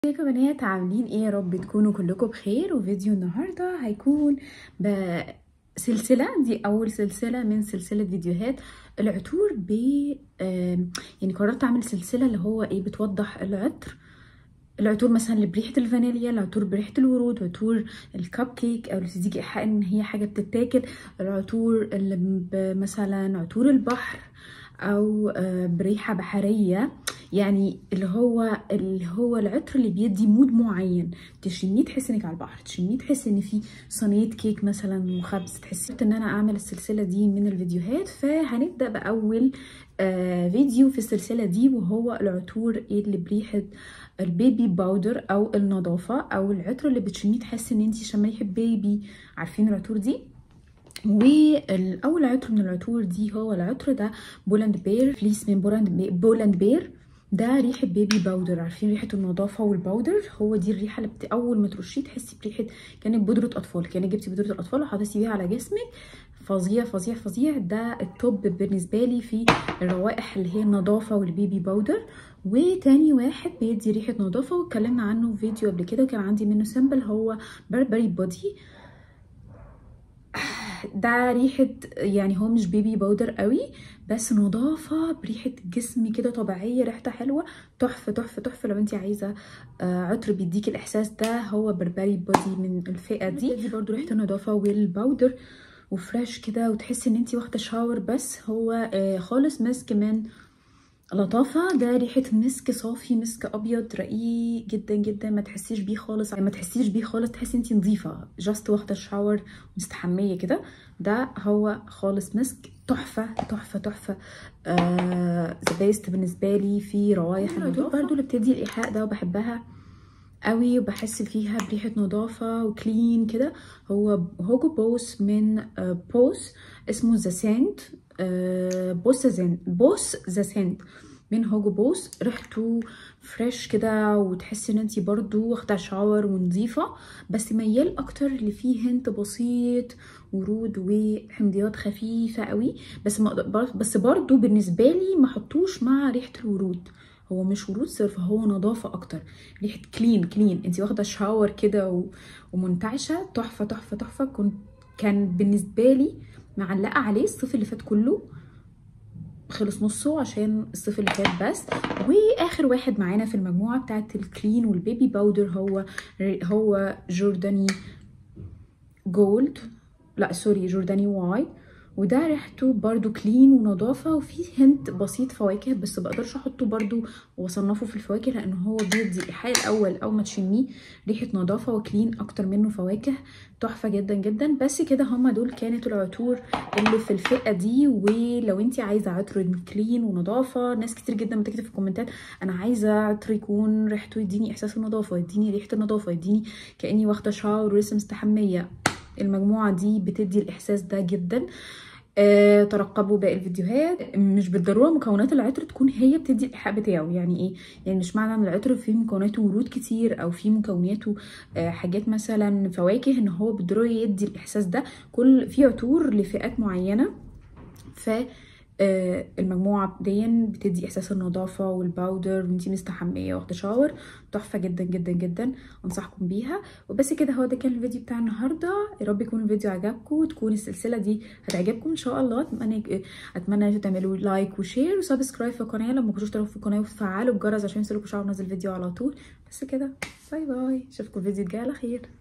ازيكم يا بنات عاملين ايه يا رب تكونوا كلكم بخير وفيديو النهارده هيكون بسلسله دي اول سلسله من سلسله فيديوهات العطور ب آم، يعني قررت اعمل سلسله اللي هو ايه بتوضح العطر العطور مثلا اللي بريحه الفانيليا العطور بريحه الورود عطور الكب كيك او اللي تديكي ايحاء ان هي حاجه بتتاكل العطور اللي ب- مثلا عطور البحر او آه، بريحه بحريه يعني اللي هو اللي هو العطر اللي بيدي مود معين تشميه تحسي انك على البحر تشميه تحسي ان في صينيه كيك مثلا وخبز تحسي ان انا اعمل السلسله دي من الفيديوهات فهنبدا باول آه فيديو في السلسله دي وهو العطور اللي بريحه البيبي باودر او النظافه او العطر اللي بتشميه تحسي ان انت شم ريحه بيبي عارفين العطور دي والاول عطر من العطور دي هو العطر ده بولاند بير فليس من بولاند بي بولاند بير ده ريحه بيبي باودر عارفين ريحه النظافه والباودر هو دي الريحه اللي بت... اول ما ترشيه تحسي بريحه كانك بودره اطفال كانك جبتي بودره الاطفال وحطيتي بيها على جسمك فظيع فظيع فظيع ده التوب بالنسبه لي في الروائح اللي هي النظافه والبيبي باودر وتاني واحد بيدي ريحه نظافه واتكلمنا عنه في فيديو قبل كده وكان عندي منه سامبل هو بربري بودي ده ريحة يعني هو مش بيبي باودر قوي بس نظافة بريحة جسم كده طبيعية ريحتها حلوة تحفة تحفة تحفة لو انت عايزة آه، عطر بيديك الإحساس ده هو بربري بودي من الفئة دي دي برضو ريحة النظافة والباودر وفريش كده وتحسي ان انت واخدة شاور بس هو آه، خالص مسك من لطافة ده ريحة مسك صافي مسك أبيض رقيق جدا جدا ما تحسيش بيه خالص ما تحسيش بيه خالص تحسي انتي نظيفة جاست واخدة شاور مستحمية كده ده هو خالص مسك تحفة تحفة تحفة ذا بيست بالنسبة لي في روايح النظافة برضو اللي بتدي الإيحاء ده وبحبها قوي وبحس فيها بريحة نظافة وكلين كده هو هوجو بوس من آه، بوس اسمه ذا سنت بوس ذا سنت بوس ذا سنت من هوجو بوس ريحته فريش كده وتحسي ان انتي برضو واخده شاور ونظيفه بس ميال اكتر اللي فيه هنت بسيط ورود وحمضيات خفيفه قوي بس ما أقدر- بس برضو بالنسبه لي ما احطوش مع ريحه الورود هو مش ورود صرف هو نظافه اكتر ريحه كلين كلين انت واخده شاور كده و... ومنتعشه تحفه تحفه تحفه كنت كان بالنسبه لي معلقه عليه الصيف اللي فات كله خلص نصه عشان الصيف اللي فات بس واخر واحد معانا في المجموعه بتاعت الكلين والبيبي باودر هو هو جورداني جولد لا سوري جورداني واي وده ريحته برضو كلين ونظافة وفيه هنت بسيط فواكه بس بقدرش احطه برضو واصنفه في الفواكه لان هو بيدي الايحاء الاول او ما تشميه ريحة نظافة وكلين اكتر منه فواكه تحفة جدا جدا بس كده هما دول كانت العطور اللي في الفئة دي ولو انت عايزة عطر كلين ونظافة ناس كتير جدا بتكتب في الكومنتات انا عايزة عطر يكون ريحته يديني احساس النظافة يديني ريحة النظافة يديني كأني واخدة شاور ولسه مستحمية المجموعة دي بتدي الإحساس ده جدا آه، ترقبوا باقي الفيديوهات مش بالضروره مكونات العطر تكون هي بتدي الايحاء بتاعه يعني ايه يعني مش معنى ان العطر فيه مكوناته ورود كتير او فيه مكوناته آه، حاجات مثلا فواكه ان هو بالضروره يدي الاحساس ده كل في عطور لفئات معينه ف آه، المجموعة دي بتدي إحساس النظافة والباودر وانتي مستحمية واخدة شاور تحفة جدا جدا جدا أنصحكم بيها وبس كده هو ده كان الفيديو بتاع النهاردة يا رب يكون الفيديو عجبكم وتكون السلسلة دي هتعجبكم إن شاء الله أتمنى أتمنى إن تعملوا لايك وشير وسبسكرايب في القناة لما كنتوش تشتركوا في القناة وتفعلوا الجرس عشان يوصلكوا شعر نازل فيديو على طول بس كده باي باي اشوفكم الفيديو الجاي على خير